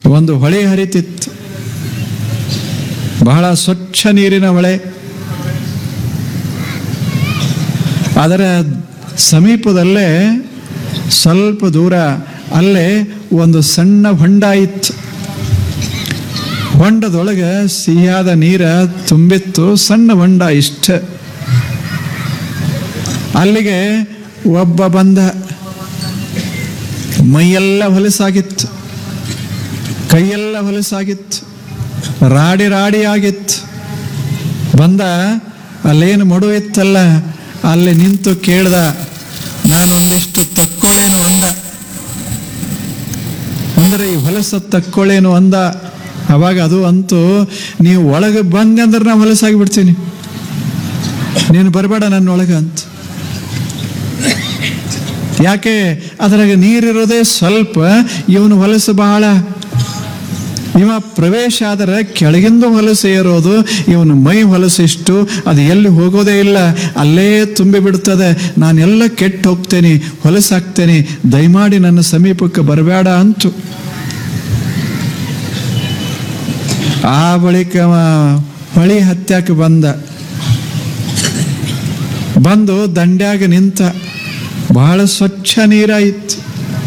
ಒಂದು ಹೊಳೆ ಹರಿತಿತ್ತು ಬಹಳ ಸ್ವಚ್ಛ ನೀರಿನ ಹೊಳೆ ಅದರ ಸಮೀಪದಲ್ಲೇ ಸ್ವಲ್ಪ ದೂರ ಅಲ್ಲೇ ಒಂದು ಸಣ್ಣ ಹೊಂಡ ಇತ್ತು ಹೊಂಡದೊಳಗೆ ಸಿಹಿಯಾದ ನೀರ ತುಂಬಿತ್ತು ಸಣ್ಣ ಹೊಂಡ ಇಷ್ಟ ಅಲ್ಲಿಗೆ ಒಬ್ಬ ಬಂದ ಮೈಯೆಲ್ಲ ಹೊಲಸಾಗಿತ್ತು ಕೈಯೆಲ್ಲ ಹೊಲಸಾಗಿತ್ತು ರಾಡಿ ರಾಡಿ ಆಗಿತ್ತು ಬಂದ ಅಲ್ಲೇನು ಮಡು ಇತ್ತಲ್ಲ ಅಲ್ಲಿ ನಿಂತು ಕೇಳ್ದ ನಾನೊಂದಿಷ್ಟು ತಕ್ಕೊಳ್ಳೇನು ಅಂದ ಅಂದ್ರೆ ಈ ಹೊಲಸ ತಕ್ಕೊಳ್ಳೇನು ಅಂದ ಅವಾಗ ಅದು ಅಂತೂ ನೀವು ಒಳಗೆ ಬಂದೆ ಅಂದ್ರೆ ನಾ ಹೊಲಸಾಗಿ ಬಿಡ್ತೀನಿ ನೀನು ಬರಬೇಡ ನನ್ನೊಳಗೆ ಅಂತ ಯಾಕೆ ಅದ್ರಾಗ ನೀರಿರೋದೇ ಸ್ವಲ್ಪ ಇವನು ಹೊಲಸು ಬಹಳ ಇವ ಪ್ರವೇಶ ಆದರೆ ಕೆಳಗಿಂದ ಹೊಲಸು ಏರೋದು ಇವನು ಮೈ ಹೊಲಸಿಷ್ಟು ಅದು ಎಲ್ಲಿ ಹೋಗೋದೇ ಇಲ್ಲ ಅಲ್ಲೇ ತುಂಬಿ ಬಿಡ್ತದೆ ನಾನೆಲ್ಲ ಕೆಟ್ಟು ಹೋಗ್ತೇನೆ ಹೊಲಸಾಗ್ತೇನೆ ದಯಮಾಡಿ ನನ್ನ ಸಮೀಪಕ್ಕೆ ಬರಬೇಡ ಅಂತು ಆ ಬಳಿಕ ಅವ ಹೊಳಿ ಹತ್ಯಾಕೆ ಬಂದ ಬಂದು ದಂಡ್ಯಾಗ ನಿಂತ ಬಹಳ ಸ್ವಚ್ಛ ನೀರಾಯಿತು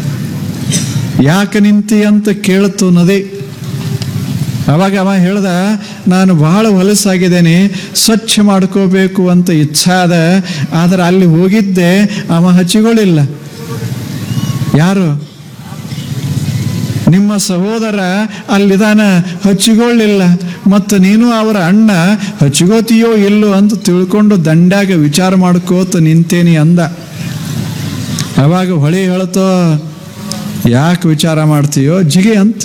ಯಾಕೆ ನಿಂತಿ ಅಂತ ಕೇಳ್ತು ನದಿ ಅವಾಗ ಅವ ಹೇಳ್ದ ನಾನು ಬಹಳ ಹೊಲಸಾಗಿದ್ದೇನೆ ಸ್ವಚ್ಛ ಮಾಡ್ಕೋಬೇಕು ಅಂತ ಇಚ್ಛಾದ ಆದ್ರೆ ಅಲ್ಲಿ ಹೋಗಿದ್ದೆ ಅವ ಹಚ್ಚಿಗಳಿಲ್ಲ ಯಾರು ನಿಮ್ಮ ಸಹೋದರ ಅಲ್ಲಿದಾನ ಹಚ್ಚಿಕೊಳ್ಳಿಲ್ಲ ಮತ್ತು ನೀನು ಅವರ ಅಣ್ಣ ಹಚ್ಚಿಗೋತೀಯೋ ಇಲ್ಲೋ ಅಂತ ತಿಳ್ಕೊಂಡು ದಂಡ್ಯಾಗ ವಿಚಾರ ಮಾಡ್ಕೋತ ನಿಂತೇನಿ ಅಂದ ಅವಾಗ ಹೊಳಿ ಹೇಳ್ತೋ ಯಾಕೆ ವಿಚಾರ ಮಾಡ್ತೀಯೋ ಜಿಗಿ ಅಂತ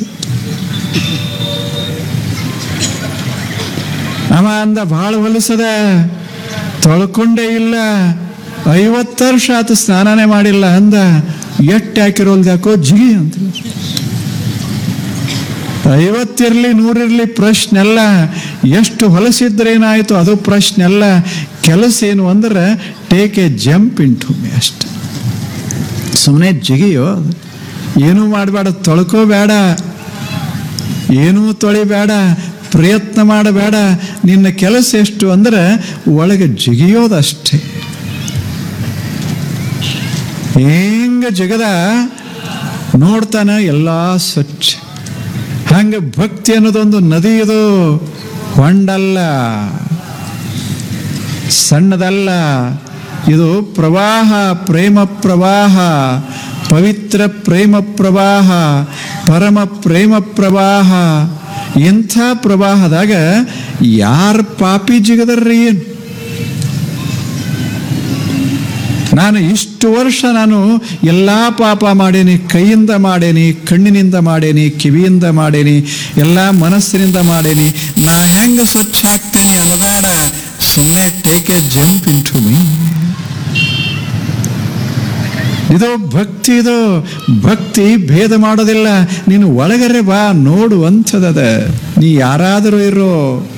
ಅವ ಅಂದ ಭಾಳ ಹೊಲಸದ ತೊಳ್ಕೊಂಡೇ ಇಲ್ಲ ಐವತ್ತು ವರ್ಷ ಆತ ಸ್ನಾನನೇ ಮಾಡಿಲ್ಲ ಅಂದ ಎಟ್ಟು ಹಾಕಿರೋಲ್ದು ಯಾಕೋ ಜಿಗಿ ಅಂತ ಐವತ್ತಿರಲಿ ನೂರಿರಲಿ ಪ್ರಶ್ನೆ ಅಲ್ಲ ಎಷ್ಟು ಹೊಲಸಿದ್ರೇನಾಯಿತು ಅದು ಪ್ರಶ್ನೆ ಅಲ್ಲ ಕೆಲಸ ಏನು ಅಂದ್ರೆ take a jump into me ಅಷ್ಟೆ ಸುಮ್ಮನೆ ಜಿಗಿಯೋ ಏನೂ ಮಾಡಬೇಡ ತೊಳ್ಕೋಬೇಡ ಏನೂ ತೊಳಿಬೇಡ ಪ್ರಯತ್ನ ಮಾಡಬೇಡ ನಿನ್ನ ಕೆಲಸ ಎಷ್ಟು ಅಂದ್ರೆ ಒಳಗೆ ಜಿಗಿಯೋದಷ್ಟೇ ಹೆಂಗ ಜಗದ ನೋಡ್ತಾನ ಎಲ್ಲ ಸ್ವಚ್ಛ ಹಂಗೆ ಭಕ್ತಿ ಅನ್ನೋದೊಂದು ನದಿ ಇದು ಹೊಂಡಲ್ಲ ಸಣ್ಣದಲ್ಲ ಇದು ಪ್ರವಾಹ ಪ್ರೇಮ ಪ್ರವಾಹ ಪವಿತ್ರ ಪ್ರೇಮ ಪ್ರವಾಹ ಪರಮ ಪ್ರೇಮ ಪ್ರವಾಹ ಇಂಥ ಪ್ರವಾಹದಾಗ ಯಾರು ಪಾಪಿ ಜಿಗದರ್ರಿ ಏನು ನಾನು ಇಷ್ಟು ವರ್ಷ ನಾನು ಎಲ್ಲ ಪಾಪ ಮಾಡೇನಿ ಕೈಯಿಂದ ಮಾಡೇನಿ ಕಣ್ಣಿನಿಂದ ಮಾಡೇನಿ ಕಿವಿಯಿಂದ ಮಾಡೇನಿ ಎಲ್ಲ ಮನಸ್ಸಿನಿಂದ ಮಾಡೇನಿ ನಾ ಹೆಂಗ ಸ್ವಚ್ಛ ಆಗ್ತೇನೆ ಅನಬೇಡ ಸುಮ್ಮನೆ take a jump into me ಇದು ಭಕ್ತಿ ಇದು ಭಕ್ತಿ ಭೇದ ಮಾಡೋದಿಲ್ಲ ನೀನು ಒಳಗರೆ ಬಾ ನೋಡುವಂಥದದ ನೀ ಯಾರಾದರೂ ಇರೋ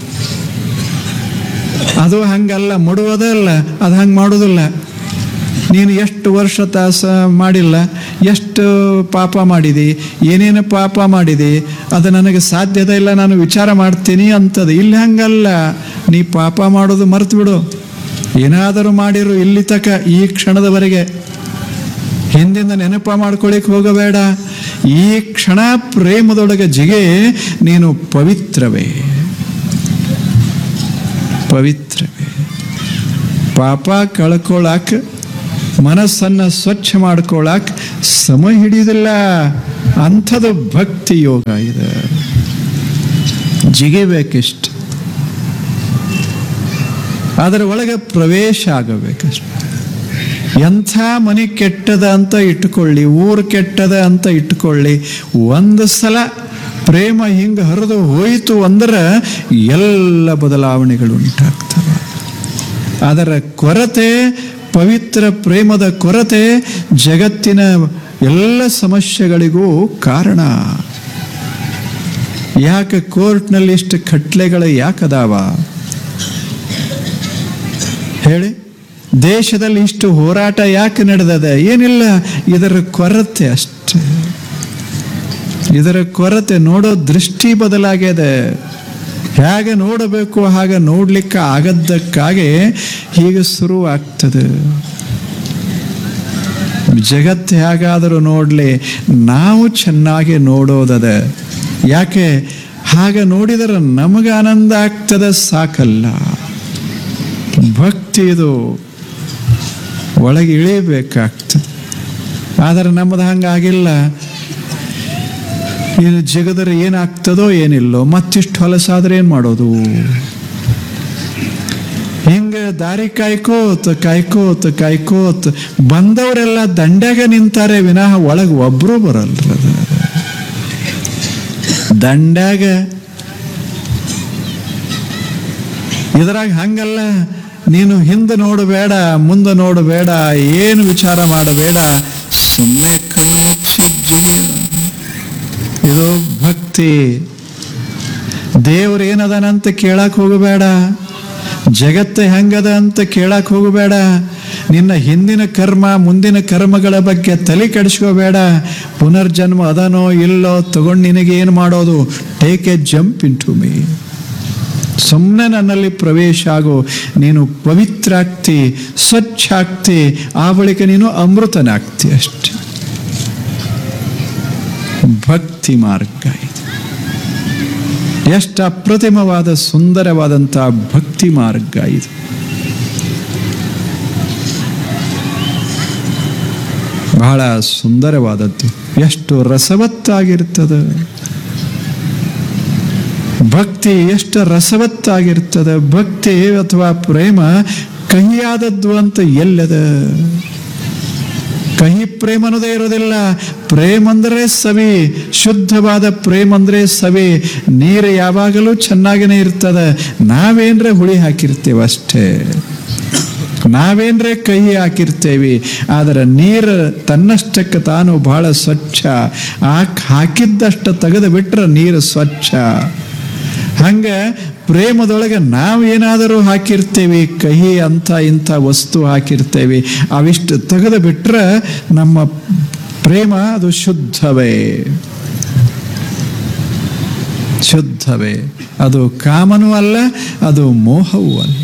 ಅದು ಹಂಗಲ್ಲ ಮುಡುವುದಲ್ಲ ಅದು ಹಂಗೆ ಮಾಡೋದಿಲ್ಲ ನೀನು ಎಷ್ಟು ವರ್ಷ ತಾಸ ಮಾಡಿಲ್ಲ ಎಷ್ಟು ಪಾಪ ಮಾಡಿದಿ ಏನೇನು ಪಾಪ ಮಾಡಿದಿ ಅದು ನನಗೆ ಸಾಧ್ಯದ ಇಲ್ಲ ನಾನು ವಿಚಾರ ಮಾಡ್ತೀನಿ ಅಂತದ ಇಲ್ಲಿ ಹಂಗಲ್ಲ ನೀ ಪಾಪ ಮಾಡೋದು ಮರೆತು ಬಿಡು ಏನಾದರೂ ಮಾಡಿರು ಇಲ್ಲಿ ತಕ ಈ ಕ್ಷಣದವರೆಗೆ ಹಿಂದಿಂದ ನೆನಪ ಮಾಡ್ಕೊಳ್ಳಿಕ್ಕೆ ಹೋಗಬೇಡ ಈ ಕ್ಷಣ ಪ್ರೇಮದೊಳಗೆ ಜಿಗೆ ನೀನು ಪವಿತ್ರವೇ ಪವಿತ್ರವೇ ಪಾಪ ಕಳ್ಕೊಳಕ್ ಮನಸ್ಸನ್ನು ಸ್ವಚ್ಛ ಮಾಡ್ಕೊಳಕ್ ಸಮ ಹಿಡಿಯೋದಿಲ್ಲ ಅಂಥದ್ದು ಭಕ್ತಿ ಯೋಗ ಇದೆ ಜಿಗಿಬೇಕಿಷ್ಟು ಅದರ ಒಳಗೆ ಪ್ರವೇಶ ಆಗಬೇಕಷ್ಟು ಎಂಥ ಮನೆ ಕೆಟ್ಟದ ಅಂತ ಇಟ್ಕೊಳ್ಳಿ ಊರು ಕೆಟ್ಟದ ಅಂತ ಇಟ್ಕೊಳ್ಳಿ ಒಂದು ಸಲ ಪ್ರೇಮ ಹಿಂಗೆ ಹರಿದು ಹೋಯಿತು ಅಂದ್ರೆ ಎಲ್ಲ ಬದಲಾವಣೆಗಳು ಉಂಟಾಗ್ತವೆ ಅದರ ಕೊರತೆ ಪವಿತ್ರ ಪ್ರೇಮದ ಕೊರತೆ ಜಗತ್ತಿನ ಎಲ್ಲ ಸಮಸ್ಯೆಗಳಿಗೂ ಕಾರಣ ಯಾಕೆ ಕೋರ್ಟ್ನಲ್ಲಿ ಇಷ್ಟು ಕಟ್ಲೆಗಳು ಯಾಕದಾವ ಹೇಳಿ ದೇಶದಲ್ಲಿ ಇಷ್ಟು ಹೋರಾಟ ಯಾಕೆ ನಡೆದದ ಏನಿಲ್ಲ ಇದರ ಕೊರತೆ ಅಷ್ಟೇ ಇದರ ಕೊರತೆ ನೋಡೋ ದೃಷ್ಟಿ ಬದಲಾಗಿದೆ ಹೇಗೆ ನೋಡಬೇಕು ಹಾಗೆ ನೋಡ್ಲಿಕ್ಕೆ ಆಗದ್ದಕ್ಕಾಗಿ ಹೀಗೆ ಶುರು ಆಗ್ತದೆ ಜಗತ್ತು ಹೇಗಾದರೂ ನೋಡಲಿ ನಾವು ಚೆನ್ನಾಗಿ ನೋಡೋದದ ಯಾಕೆ ಹಾಗೆ ನೋಡಿದರೆ ನಮಗೆ ಆನಂದ ಆಗ್ತದೆ ಸಾಕಲ್ಲ ಭಕ್ತಿ ಇದು ಒಳಗೆ ಇಳಿಬೇಕಾಗ್ತದೆ ಆದರೆ ನಮ್ಮದು ಹಂಗಾಗಿಲ್ಲ ಏನು ಜಗದರೆ ಏನಾಗ್ತದೋ ಏನಿಲ್ಲೋ ಮತ್ತಿಷ್ಟು ಹೊಲಸಾದ್ರೆ ಏನು ಮಾಡೋದು ಹಿಂಗೆ ದಾರಿ ಕಾಯ್ಕೋತ್ ಕಾಯ್ಕೋತ್ ಕಾಯ್ಕೋತ್ ಬಂದವರೆಲ್ಲ ದಂಡ್ಯಾಗ ನಿಂತಾರೆ ವಿನಃ ಒಳಗೆ ಒಬ್ಬರು ಬರಲ್ರ ದಂಡ್ಯಾಗ ಇದ್ರಾಗ ಹಂಗಲ್ಲ ನೀನು ಹಿಂದೆ ನೋಡಬೇಡ ಮುಂದೆ ನೋಡಬೇಡ ಏನು ವಿಚಾರ ಮಾಡಬೇಡ ಸುಮ್ಮನೆ ಕಣ್ಣು ಮುಚ್ಚಿ ಜಿಗಿ ಇದು ಭಕ್ತಿ ದೇವ್ರು ಏನದನಂತ ಕೇಳಕ್ ಹೋಗಬೇಡ ಜಗತ್ತು ಹೆಂಗದ ಅಂತ ಕೇಳಕ್ ಹೋಗಬೇಡ ನಿನ್ನ ಹಿಂದಿನ ಕರ್ಮ ಮುಂದಿನ ಕರ್ಮಗಳ ಬಗ್ಗೆ ತಲೆ ಕೆಡಿಸ್ಕೋಬೇಡ ಪುನರ್ಜನ್ಮ ಅದನೋ ಇಲ್ಲೋ ತಗೊಂಡು ನಿನಗೆ ಏನು ಮಾಡೋದು take a jump into me ಸುಮ್ಮನೆ ನನ್ನಲ್ಲಿ ಪ್ರವೇಶ ಆಗು ನೀನು ಪವಿತ್ರ ಆಗ್ತಿ ಸ್ವಚ್ಛ ಆಗ್ತಿ ಆ ಬಳಿಕ ನೀನು ಅಮೃತನಾಗ್ತಿ ಅಷ್ಟೆ ಭಕ್ತಿ ಮಾರ್ಗ ಇದು ಎಷ್ಟು ಅಪ್ರತಿಮವಾದ ಸುಂದರವಾದಂತಹ ಭಕ್ತಿ ಮಾರ್ಗ ಇದು ಬಹಳ ಸುಂದರವಾದದ್ದು ಎಷ್ಟು ರಸವತ್ತಾಗಿರ್ತದೆ ಭಕ್ತಿ ಎಷ್ಟು ರಸವತ್ತಾಗಿರ್ತದೆ ಭಕ್ತಿ ಅಥವಾ ಪ್ರೇಮ ಕಹಿಯಾದದ್ದು ಅಂತ ಎಲ್ಲದ ಕಹಿ ಪ್ರೇಮ ಅನ್ನೋದೇ ಇರೋದಿಲ್ಲ ಪ್ರೇಮ ಅಂದ್ರೆ ಸವಿ ಶುದ್ಧವಾದ ಪ್ರೇಮ ಅಂದ್ರೆ ಸವಿ ನೀರು ಯಾವಾಗಲೂ ಚೆನ್ನಾಗಿನೇ ಇರ್ತದೆ ನಾವೇನ್ರೆ ಹುಳಿ ಹಾಕಿರ್ತೇವೆ ಅಷ್ಟೇ ನಾವೇನ್ರೆ ಕಹಿ ಹಾಕಿರ್ತೇವಿ ಆದರೆ ನೀರು ತನ್ನಷ್ಟಕ್ಕೆ ತಾನು ಬಹಳ ಸ್ವಚ್ಛ ಹಾಕ್ ಹಾಕಿದ್ದಷ್ಟು ತೆಗೆದು ಬಿಟ್ರೆ ನೀರು ಸ್ವಚ್ಛ ಹಂಗ ಪ್ರೇಮದೊಳಗೆ ನಾವು ಏನಾದರೂ ಹಾಕಿರ್ತೇವೆ ಕಹಿ ಅಂತ ಇಂಥ ವಸ್ತು ಹಾಕಿರ್ತೇವೆ ಅವಿಷ್ಟು ತೆಗೆದು ಬಿಟ್ರೆ ನಮ್ಮ ಪ್ರೇಮ ಅದು ಶುದ್ಧವೇ ಶುದ್ಧವೇ ಅದು ಕಾಮನೂ ಅಲ್ಲ ಅದು ಮೋಹವೂ ಅಲ್ಲ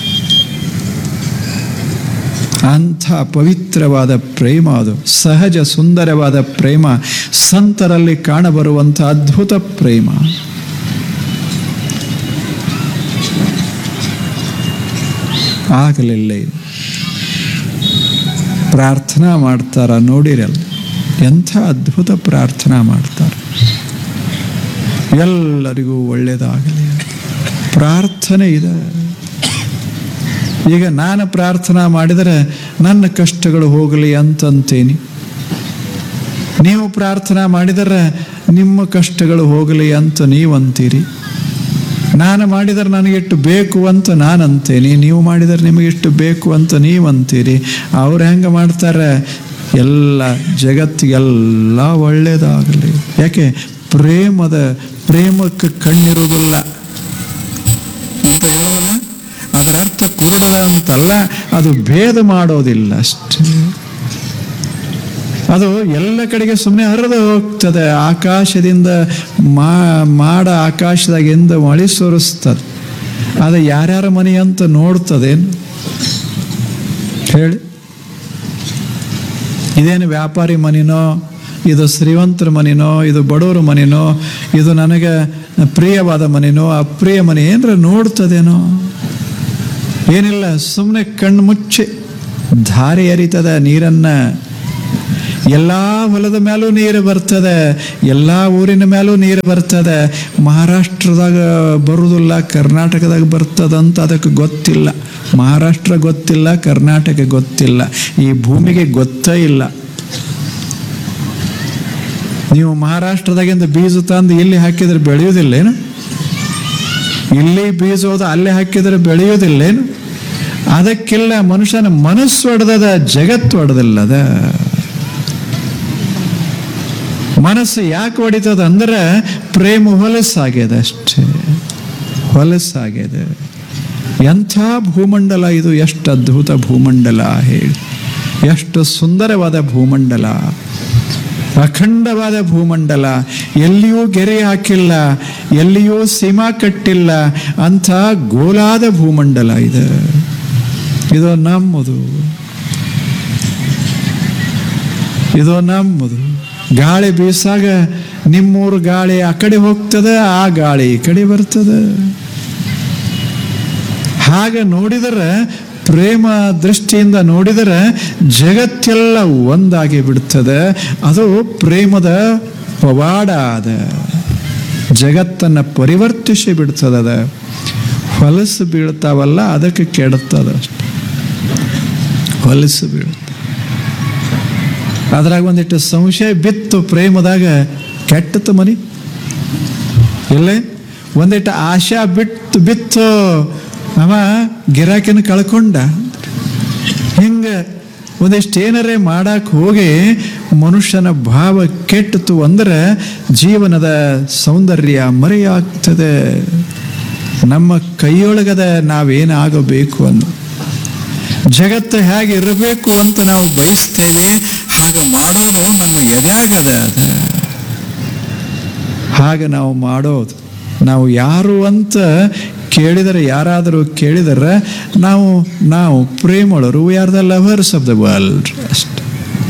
ಅಂಥ ಪವಿತ್ರವಾದ ಪ್ರೇಮ ಅದು ಸಹಜ ಸುಂದರವಾದ ಪ್ರೇಮ ಸಂತರಲ್ಲಿ ಕಾಣಬರುವಂಥ ಅದ್ಭುತ ಪ್ರೇಮ ಆಗಲಿಲ್ಲ ಇದು ಪ್ರಾರ್ಥನಾ ಮಾಡ್ತಾರ ನೋಡಿರಲ್ಲ ಎಂಥ ಅದ್ಭುತ ಪ್ರಾರ್ಥನಾ ಮಾಡ್ತಾರೆ ಎಲ್ಲರಿಗೂ ಒಳ್ಳೆಯದಾಗಲಿ ಪ್ರಾರ್ಥನೆ ಇದೆ ಈಗ ನಾನು ಪ್ರಾರ್ಥನಾ ಮಾಡಿದರೆ ನನ್ನ ಕಷ್ಟಗಳು ಹೋಗಲಿ ಅಂತಂತೇನಿ ನೀವು ಪ್ರಾರ್ಥನಾ ಮಾಡಿದರೆ ನಿಮ್ಮ ಕಷ್ಟಗಳು ಹೋಗಲಿ ಅಂತ ನೀವು ಅಂತೀರಿ ನಾನು ಮಾಡಿದರೆ ನನಗಿಷ್ಟು ಬೇಕು ಅಂತ ನಾನು ಅಂತೇನೆ ನೀವು ಮಾಡಿದರೆ ನಿಮಗಿಷ್ಟು ಬೇಕು ಅಂತ ನೀವು ಅಂತೀರಿ ಅವ್ರು ಹೆಂಗೆ ಮಾಡ್ತಾರೆ ಎಲ್ಲ ಜಗತ್ತಿಗೆಲ್ಲ ಒಳ್ಳೇದಾಗಲಿ ಯಾಕೆ ಪ್ರೇಮದ ಪ್ರೇಮಕ್ಕೆ ಕಣ್ಣಿರುವುದಿಲ್ಲ ಅಂತ ಹೇಳೋದಲ್ಲ ಅದರ ಅರ್ಥ ಕುರುಡದ ಅಂತಲ್ಲ ಅದು ಭೇದ ಮಾಡೋದಿಲ್ಲ ಅಷ್ಟೇ ಅದು ಎಲ್ಲ ಕಡೆಗೆ ಸುಮ್ಮನೆ ಹರಿದು ಹೋಗ್ತದೆ ಆಕಾಶದಿಂದ ಮಾ ಮಾಡ ಆಕಾಶದಾಗಿಂದ ಮಳೆ ಸುರಿಸ್ತದೆ ಅದು ಯಾರ್ಯಾರ ಮನೆ ಅಂತ ನೋಡ್ತದೇನು ಹೇಳಿ ಇದೇನು ವ್ಯಾಪಾರಿ ಮನೆನೋ ಇದು ಶ್ರೀಮಂತರ ಮನೆನೋ ಇದು ಬಡವರ ಮನೆನೋ ಇದು ನನಗೆ ಪ್ರಿಯವಾದ ಮನೆನೋ ಅಪ್ರಿಯ ಮನೆ ಏನರ ನೋಡ್ತದೇನೋ ಏನಿಲ್ಲ ಸುಮ್ಮನೆ ಕಣ್ಣು ಮುಚ್ಚಿ ಧಾರೆ ಎರಿತದ ನೀರನ್ನ ಎಲ್ಲ ಹೊಲದ ಮೇಲೂ ನೀರು ಬರ್ತದೆ ಎಲ್ಲ ಊರಿನ ಮೇಲೂ ನೀರು ಬರ್ತದೆ ಮಹಾರಾಷ್ಟ್ರದಾಗ ಬರುವುದಿಲ್ಲ ಕರ್ನಾಟಕದಾಗ ಬರ್ತದಂತ ಅದಕ್ಕೆ ಗೊತ್ತಿಲ್ಲ ಮಹಾರಾಷ್ಟ್ರ ಗೊತ್ತಿಲ್ಲ ಕರ್ನಾಟಕ ಗೊತ್ತಿಲ್ಲ ಈ ಭೂಮಿಗೆ ಗೊತ್ತೇ ಇಲ್ಲ ನೀವು ಮಹಾರಾಷ್ಟ್ರದಾಗಿಂದ ಬೀಜ ತಂದು ಇಲ್ಲಿ ಹಾಕಿದ್ರೆ ಬೆಳೆಯೋದಿಲ್ಲೇನು ಇಲ್ಲಿ ಬೀಜ ಹೋದ ಅಲ್ಲೇ ಹಾಕಿದ್ರೆ ಬೆಳೆಯೋದಿಲ್ಲೇನು ಅದಕ್ಕಿಲ್ಲ ಮನುಷ್ಯನ ಮನಸ್ಸು ಒಡೆದದ ಜಗತ್ತು ಒಡೆದಿಲ್ಲದ ಮನಸ್ಸು ಯಾಕೆ ಹೊಡಿತದ ಅಂದ್ರೆ ಪ್ರೇಮ ಹೊಲಸಾಗ್ಯದ ಅಷ್ಟೇ ಹೊಲಸಾಗ್ಯದ ಎಂಥ ಭೂಮಂಡಲ ಇದು ಎಷ್ಟು ಅದ್ಭುತ ಭೂಮಂಡಲ ಹೇಳಿ ಎಷ್ಟು ಸುಂದರವಾದ ಭೂಮಂಡಲ ಅಖಂಡವಾದ ಭೂಮಂಡಲ ಎಲ್ಲಿಯೂ ಗೆರೆ ಹಾಕಿಲ್ಲ ಎಲ್ಲಿಯೂ ಸೀಮಾ ಕಟ್ಟಿಲ್ಲ ಅಂಥ ಗೋಲಾದ ಭೂಮಂಡಲ ಇದೆ ಇದು ನಮ್ಮದು ಇದು ನಮ್ಮದು ಗಾಳಿ ಬೀಸಾಗ ನಿಮ್ಮೂರು ಗಾಳಿ ಆ ಕಡೆ ಹೋಗ್ತದೆ ಆ ಗಾಳಿ ಈ ಕಡೆ ಬರ್ತದೆ ಹಾಗೆ ನೋಡಿದರೆ ಪ್ರೇಮ ದೃಷ್ಟಿಯಿಂದ ನೋಡಿದರೆ ಜಗತ್ತೆಲ್ಲ ಒಂದಾಗಿ ಬಿಡ್ತದೆ ಅದು ಪ್ರೇಮದ ಪವಾಡ ಅದ ಜಗತ್ತನ್ನು ಪರಿವರ್ತಿಸಿ ಬಿಡ್ತದದ ಹೊಲಸು ಬೀಳ್ತಾವಲ್ಲ ಅದಕ್ಕೆ ಕೆಡುತ್ತದ ಅಷ್ಟೆ ಹೊಲಸು ಬೀಳುತ್ತೆ ಅದ್ರಾಗ ಒಂದಿಟ್ಟು ಸಂಶಯ ಬಿತ್ತು ಪ್ರೇಮದಾಗ ಕೆಟ್ಟತ್ತು ಮನಿ ಇಲ್ಲೇ ಒಂದಿಟ್ಟು ಆಶಾ ಬಿಟ್ಟು ಬಿತ್ತು ಅವ ಗಿರಾಕಿನ ಕಳ್ಕೊಂಡ ಹಿಂಗ ಒಂದಿಷ್ಟು ಏನಾರೇ ಮಾಡಕ್ ಹೋಗಿ ಮನುಷ್ಯನ ಭಾವ ಕೆಟ್ಟಿತು ಅಂದ್ರೆ ಜೀವನದ ಸೌಂದರ್ಯ ಮರೆಯಾಗ್ತದೆ ನಮ್ಮ ಕೈಯೊಳಗದ ನಾವೇನಾಗಬೇಕು ಅನ್ನೋ ಜಗತ್ತು ಹೇಗೆ ಇರಬೇಕು ಅಂತ ನಾವು ಬಯಸ್ತೇವೆ ಹಾಗೆ ಮಾಡೋದು ನಮ್ಮ ಎದ್ಯಾಗದ ಅದ ಹಾಗೆ ನಾವು ಮಾಡೋದು ನಾವು ಯಾರು ಅಂತ ಕೇಳಿದರೆ ಯಾರಾದರೂ ಕೇಳಿದರೆ ನಾವು ನಾವು ಪ್ರೇಮಳರು we are the lovers of the world ಅಷ್ಟೆ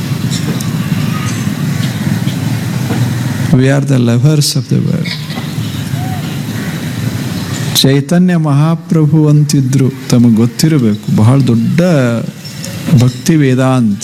we are the lovers of the world Chaitanya Mahaprabhu ಅಂತಿದ್ರು ತಮಗೆ ಗೊತ್ತಿರಬೇಕು ಬಹಳ ದೊಡ್ಡ ಭಕ್ತಿ ವೇದಾಂತ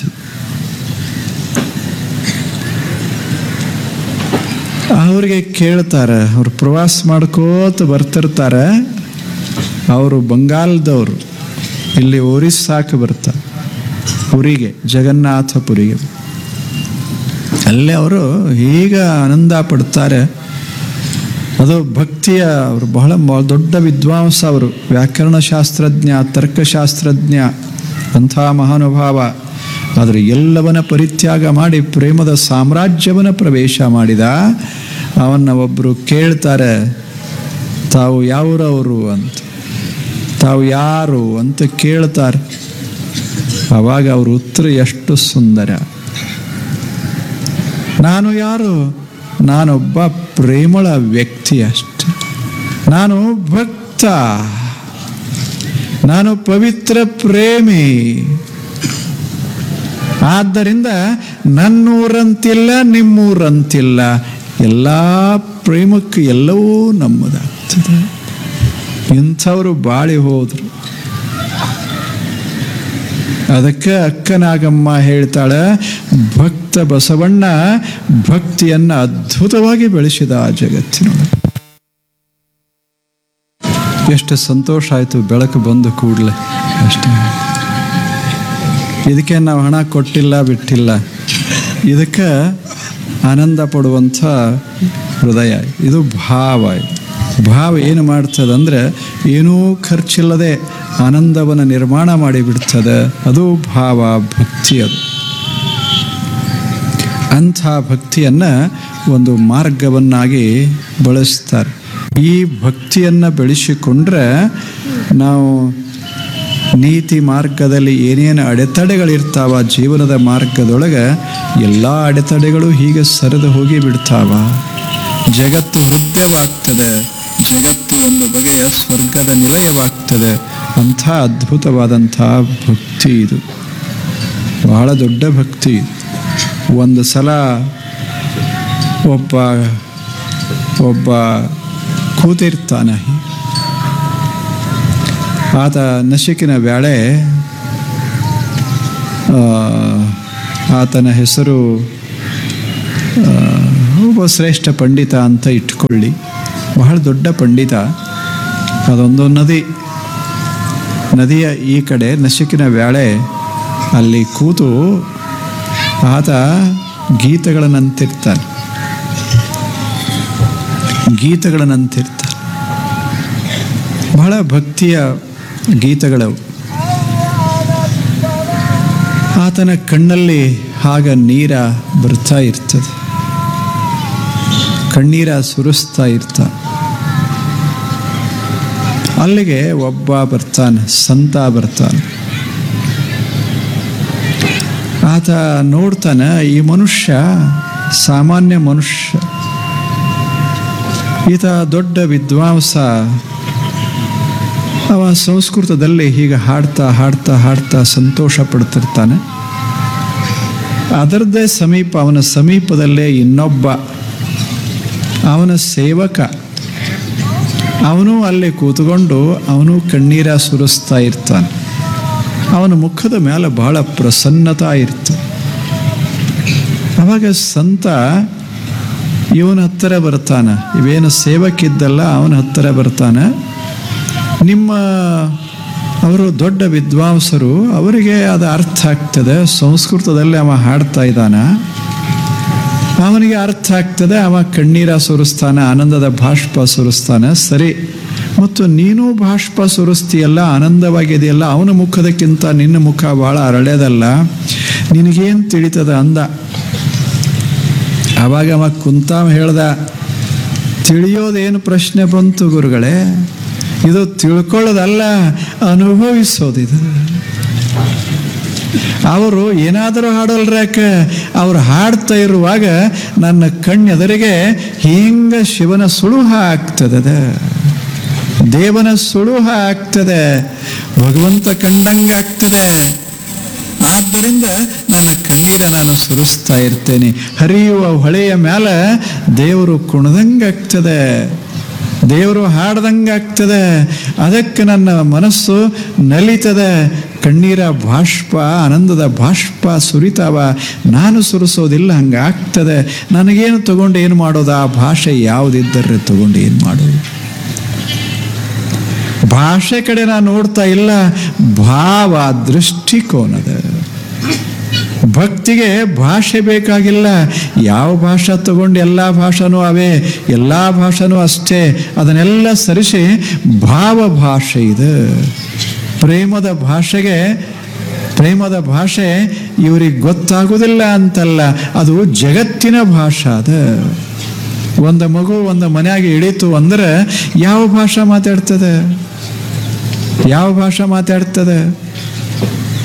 ಅವ್ರಿಗೆ ಕೇಳ್ತಾರೆ ಅವ್ರು ಪ್ರವಾಸ ಮಾಡ್ಕೋತ ಬರ್ತಿರ್ತಾರೆ ಅವರು ಬಂಗಾಲದವರು ಇಲ್ಲಿ ಒರಿಸ್ಸಾಕ್ಕೆ ಬರ್ತಾರೆ ಪುರಿಗೆ ಜಗನ್ನಾಥಪುರಿಗೆ ಅಲ್ಲೇ ಅವರು ಈಗ ಆನಂದ ಪಡ್ತಾರೆ ಅದು ಭಕ್ತಿಯ ಅವರು ಬಹಳ ಮ- ದೊಡ್ಡ ವಿದ್ವಾಂಸ ಅವರು ವ್ಯಾಕರಣ ಶಾಸ್ತ್ರಜ್ಞ ತರ್ಕಶಾಸ್ತ್ರಜ್ಞ ಅಂಥ ಮಹಾನುಭಾವ ಆದರೆ ಎಲ್ಲವನ್ನ ಪರಿತ್ಯಾಗ ಮಾಡಿ ಪ್ರೇಮದ ಸಾಮ್ರಾಜ್ಯವನ್ನ ಪ್ರವೇಶ ಮಾಡಿದ ಅವನ್ನ ಒಬ್ಬರು ಕೇಳ್ತಾರೆ ತಾವು ಯಾವ್ರವರು ಅಂತ ತಾವು ಯಾರು ಅಂತ ಕೇಳ್ತಾರೆ ಅವಾಗ ಅವ್ರ ಉತ್ತರ ಎಷ್ಟು ಸುಂದರ ನಾನು ಯಾರು ನಾನೊಬ್ಬ ಪ್ರೇಮಳ ವ್ಯಕ್ತಿ ಅಷ್ಟೆ ನಾನು ಭಕ್ತ ನಾನು ಪವಿತ್ರ ಪ್ರೇಮಿ ಆದ್ದರಿಂದ ನನ್ನೂರಂತಿಲ್ಲ ನಿಮ್ಮೂರಂತಿಲ್ಲ ಎಲ್ಲ ಪ್ರೇಮಕ್ಕೆ ಎಲ್ಲವೂ ನಮ್ಮದಾಗ್ತದೆ ಇಂಥವರು ಬಾಳಿ ಹೋದ್ರು ಅದಕ್ಕೆ ಅಕ್ಕನಾಗಮ್ಮ ಹೇಳ್ತಾಳೆ ಭಕ್ತ ಬಸವಣ್ಣ ಭಕ್ತಿಯನ್ನ ಅದ್ಭುತವಾಗಿ ಬೆಳೆಸಿದ ಆ ಜಗತ್ತಿನೊಳಗೆ ಎಷ್ಟು ಸಂತೋಷ ಆಯಿತು ಬೆಳಕು ಬಂದು ಕೂಡಲೇ ಅಷ್ಟೇ ಇದಕ್ಕೆ ನಾವು ಹಣ ಕೊಟ್ಟಿಲ್ಲ ಬಿಟ್ಟಿಲ್ಲ ಇದಕ್ಕೆ ಆನಂದ ಪಡುವಂಥ ಹೃದಯ ಇದು ಭಾವ ಇದು. ಭಾವ ಏನು ಮಾಡ್ತದಂದ್ರೆ ಏನೂ ಖರ್ಚಿಲ್ಲದೆ ಆನಂದವನ್ನು ನಿರ್ಮಾಣ ಮಾಡಿಬಿಡ್ತದೆ ಅದು ಭಾವ ಭಕ್ತಿ ಅದು ಅಂಥ ಭಕ್ತಿಯನ್ನು ಒಂದು ಮಾರ್ಗವನ್ನಾಗಿ ಬಳಸ್ತಾರೆ ಈ ಭಕ್ತಿಯನ್ನು ಬೆಳೆಸಿಕೊಂಡ್ರೆ ನಾವು ನೀತಿ ಮಾರ್ಗದಲ್ಲಿ ಏನೇನು ಅಡೆತಡೆಗಳಿರ್ತಾವ ಜೀವನದ ಮಾರ್ಗದೊಳಗೆ ಎಲ್ಲ ಅಡೆತಡೆಗಳು ಹೀಗೆ ಸರಿದು ಹೋಗಿ ಬಿಡ್ತಾವ ಜಗತ್ತು ಹೃದಯವಾಗ್ತದೆ ಜಗತ್ತು ಒಂದು ಬಗೆಯ ಸ್ವರ್ಗದ ನಿಲಯವಾಗ್ತದೆ ಅಂಥ ಅದ್ಭುತವಾದಂಥ ಭಕ್ತಿ ಇದು ಬಹಳ ದೊಡ್ಡ ಭಕ್ತಿ ಒಂದು ಸಲ ಒಬ್ಬ ಒಬ್ಬ ಕೂತಿರ್ತಾನೆ ಆತ ನಶಿಕಿನ ವೇಳೆ ಆ, ಆತನ ಹೆಸರು ಆ, ಒಬ್ಬ ಶ್ರೇಷ್ಠ ಪಂಡಿತ ಅಂತ ಇಟ್ಕೊಳ್ಳಿ ಬಹಳ ದೊಡ್ಡ ಪಂಡಿತ ಅದೊಂದು ನದಿ ನದಿಯ ಈ ಕಡೆ ನಶಿಕಿನ ವೇಳೆ ಅಲ್ಲಿ ಕೂತು ಆತ ಗೀತೆಗಳನ್ನಂತಿರ್ತಾನೆ ಗೀತೆಗಳನ್ನಂತಿರ್ತಾನೆ ಬಹಳ ಭಕ್ತಿಯ ಗೀತೆಗಳವು ಆತನ ಕಣ್ಣಲ್ಲಿ ಆಗ ನೀರ ಬರ್ತಾ ಇರ್ತದೆ ಕಣ್ಣೀರ ಸುರಿಸ್ತಾ ಇರ್ತಾನೆ ಅಲ್ಲಿಗೆ ಒಬ್ಬ ಬರ್ತಾನೆ ಸಂತ ಬರ್ತಾನೆ ಆತ ನೋಡ್ತಾನೆ ಈ ಮನುಷ್ಯ ಸಾಮಾನ್ಯ ಮನುಷ್ಯ ಈತ ದೊಡ್ಡ ವಿದ್ವಾಂಸ ಅವ ಸಂಸ್ಕೃತದಲ್ಲಿ ಹೀಗೆ ಹಾಡ್ತಾ ಹಾಡ್ತಾ ಹಾಡ್ತಾ ಸಂತೋಷ ಪಡ್ತಿರ್ತಾನೆ ಅದರದ್ದೇ ಸಮೀಪ ಅವನ ಸಮೀಪದಲ್ಲೇ ಇನ್ನೊಬ್ಬ ಅವನ ಸೇವಕ ಅವನು ಅಲ್ಲಿ ಕೂತ್ಕೊಂಡು ಅವನು ಕಣ್ಣೀರ ಸುರಿಸ್ತಾ ಇರ್ತಾನೆ ಅವನ ಮುಖದ ಮೇಲೆ ಬಹಳ ಪ್ರಸನ್ನತಾ ಇರ್ತು ಅವಾಗ ಸಂತ ಇವನ ಹತ್ತಿರ ಬರ್ತಾನ ಇವೇನು ಸೇವಕಿದ್ದಲ್ಲ ಅವನ ಹತ್ತಿರ ಬರ್ತಾನೆ ನಿಮ್ಮ ಅವರು ದೊಡ್ಡ ವಿದ್ವಾಂಸರು ಅವರಿಗೆ ಅದು ಅರ್ಥ ಆಗ್ತದೆ ಸಂಸ್ಕೃತದಲ್ಲಿ ಅವ ಹಾಡ್ತಾ ಇದ್ದಾನ ಅವನಿಗೆ ಅರ್ಥ ಆಗ್ತದೆ ಅವ ಕಣ್ಣೀರ ಸುರಿಸ್ತಾನೆ ಆನಂದದ ಬಾಷ್ಪ ಸುರಿಸ್ತಾನೆ ಸರಿ ಮತ್ತು ನೀನು ಬಾಷ್ಪ ಸುರಿಸ್ತೀಯಲ್ಲ ಆನಂದವಾಗಿದೆಯಲ್ಲ ಅವನ ಮುಖದಕ್ಕಿಂತ ನಿನ್ನ ಮುಖ ಭಾಳ ಅರಳ್ಯದಲ್ಲ ನಿನಗೇನು ತಿಳಿತದ ಅಂದ ಆವಾಗ ಅವ ಕುಂತಾಮ ಹೇಳ್ದ ತಿಳಿಯೋದೇನು ಪ್ರಶ್ನೆ ಬಂತು ಗುರುಗಳೇ ಇದು ತಿಳ್ಕೊಳ್ಳೋದಲ್ಲ ಅನುಭವಿಸೋದಿದು ಅವರು ಏನಾದರೂ ಹಾಡಲ್ರಾಕ ಅವ್ರು ಹಾಡ್ತಾ ಇರುವಾಗ ನನ್ನ ಕಣ್ಣೆದರಿಗೆ ಹಿಂಗ ಶಿವನ ಸುಳುಹ ಆಗ್ತದದ ದೇವನ ಸುಳುಹ ಆಗ್ತದೆ ಭಗವಂತ ಕಂಡಂಗಾಗ್ತದೆ ಆದ್ದರಿಂದ ನನ್ನ ಕಣ್ಣೀರ ನಾನು ಸುರಿಸ್ತಾ ಇರ್ತೇನೆ ಹರಿಯುವ ಹೊಳೆಯ ಮ್ಯಾಲ ದೇವರು ಕುಣದಂಗಾಗ್ತದೆ ದೇವರು ಹಾಡ್ದಂಗಾಗ್ತದೆ ಅದಕ್ಕೆ ನನ್ನ ಮನಸ್ಸು ನಲಿತದೆ ಕಣ್ಣೀರ ಬಾಷ್ಪ ಆನಂದದ ಬಾಷ್ಪ ಸುರಿತಾವ ನಾನು ಸುರಿಸೋದಿಲ್ಲ ಹಂಗಾಗ್ತದೆ ನನಗೇನು ತಗೊಂಡು ಏನು ಮಾಡೋದು ಆ ಭಾಷೆ ಯಾವುದಿದ್ದರೆ ತಗೊಂಡು ಏನು ಮಾಡೋದು ಭಾಷೆ ಕಡೆ ನಾನು ನೋಡ್ತಾ ಇಲ್ಲ ಭಾವ ದೃಷ್ಟಿಕೋನದ ಭಕ್ತಿಗೆ ಭಾಷೆ ಬೇಕಾಗಿಲ್ಲ ಯಾವ ಭಾಷೆ ತಗೊಂಡು ಎಲ್ಲ ಭಾಷೆನೂ ಅವೇ ಎಲ್ಲ ಭಾಷೆನೂ ಅಷ್ಟೇ ಅದನ್ನೆಲ್ಲ ಸರಿಸಿ ಭಾವ ಭಾಷೆ ಇದು ಪ್ರೇಮದ ಭಾಷೆಗೆ ಪ್ರೇಮದ ಭಾಷೆ ಇವ್ರಿಗೆ ಗೊತ್ತಾಗುವುದಿಲ್ಲ ಅಂತಲ್ಲ ಅದು ಜಗತ್ತಿನ ಭಾಷೆ ಅದ ಒಂದು ಮಗು ಒಂದು ಮನ್ಯಾಗ ಇಳೀತು ಅಂದ್ರೆ ಯಾವ ಭಾಷೆ ಮಾತಾಡ್ತದೆ ಯಾವ ಭಾಷೆ ಮಾತಾಡ್ತದೆ